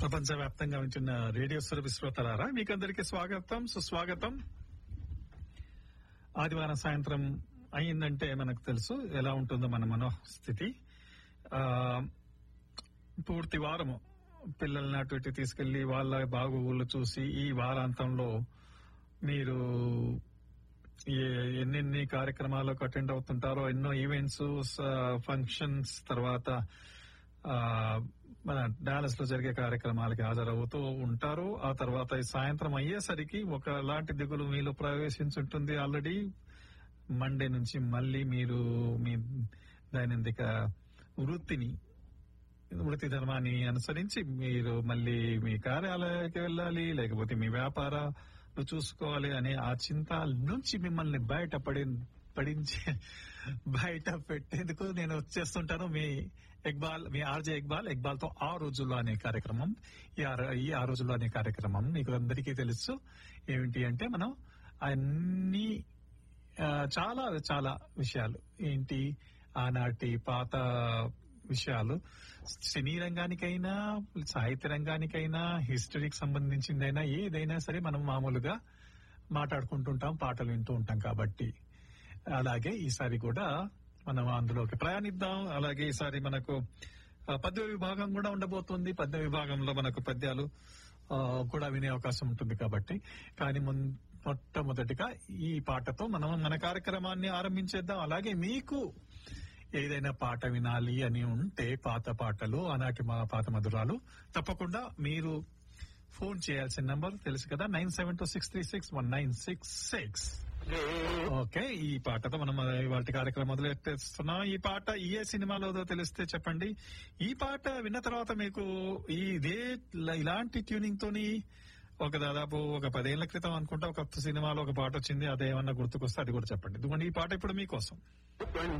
ప్రపంచవ్యాప్తంగా ఉంటున్న రేడియో సురభి శ్రోతలారా మీకందరికీ స్వాగతం సుస్వాగతం ఆదివారం సాయంత్రం అయిందంటే మనకు తెలుసు ఎలా ఉంటుందో మన మనోస్థితి ఆ, పూర్తి వారము పిల్లల్ని అటు ఇటు తీసుకెళ్లి వాళ్ళ బాగోగులు చూసి ఈ వారాంతంలో మీరు ఏ- ఎన్నెన్ని కార్యక్రమాలకు అటెండ్ అవుతుంటారో ఎన్నో ఈవెంట్స్ ఫంక్షన్స్ తర్వాత ఆ, మన డాలస్ లో జరిగే కార్యక్రమాలకి హాజరవుతూ ఉంటారు ఆ తర్వాత ఈ సాయంత్రం అయ్యేసరికి ఒకలాంటి దిగులు మీలో ప్రవేశించుంటుంది ఆల్రెడీ మండే నుంచి మళ్ళీ మీరు మీ దైనందిక వృత్తిని వృత్తి ధర్మాన్ని అనుసరించి మీరు మళ్ళీ మీ కార్యాలయానికి వెళ్ళాలి లేకపోతే మీ వ్యాపారాలు చూసుకోవాలి అనే ఆ చింత నుంచి మిమ్మల్ని బయట పడి పడించి బయట పెట్టేందుకు నేను వచ్చేస్తుంటాను మీ ఇక్బాల్ మీ ఆర్జే ఇక్బాల్ ఇక్బాల్ తో ఆ రోజుల్లో అనే కార్యక్రమం ఈ ఆ- ఈ ఆ రోజుల్లో అనే కార్యక్రమం మీకు అందరికీ తెలుసు ఏమిటి అంటే మనం అన్ని ఆ, చాలా చాలా విషయాలు ఏంటి ఆనాటి పాత విషయాలు సినీ రంగానికైనా సాహిత్య రంగానికైనా హిస్టరీకి సంబంధించిందైనా ఏదైనా సరే మనం మామూలుగా మాట్లాడుకుంటుంటాం పాటలు వింటూ ఉంటాం కాబట్టి అలాగే ఈసారి కూడా మనం అందులోకి ప్రయాణిద్దాం అలాగే ఈసారి మనకు ఆ, పద్య విభాగం కూడా ఉండబోతుంది పద్య విభాగంలో మనకు పద్యాలు ఆ, కూడా వినే అవకాశం ఉంటుంది కాబట్టి కానీ మున్- మొట్టమొదటిగా ఈ పాటతో మనం మన కార్యక్రమాన్ని ఆరంభించేద్దాం అలాగే మీకు ఏదైనా పాట వినాలి అని ఉంటే పాత పాటలు ఆనాటి మా పాత మధురాలు తప్పకుండా మీరు ఫోన్ చేయాల్సిన నంబర్ తెలుసు కదా nine seven two six three six one nine six six okay ఈ పాటతో మనం వాటి కార్యక్రమం మొదలెట్టేస్తున్నాం ఈ పాట ఏ సినిమాలోదో తెలిస్తే చెప్పండి ఈ పాట విన్న తర్వాత మీకు ఈ ఇదే ఇలాంటి ట్యూనింగ్ తోని ఒక దాదాపు ఒక పదేళ్ల క్రితం అనుకుంటా ఒక సినిమాలో ఒక పాట వచ్చింది అదేమన్నా గుర్తుకొస్తే అది కూడా చెప్పండి ఇదిగోండి ఈ పాట ఇప్పుడు మీకోసం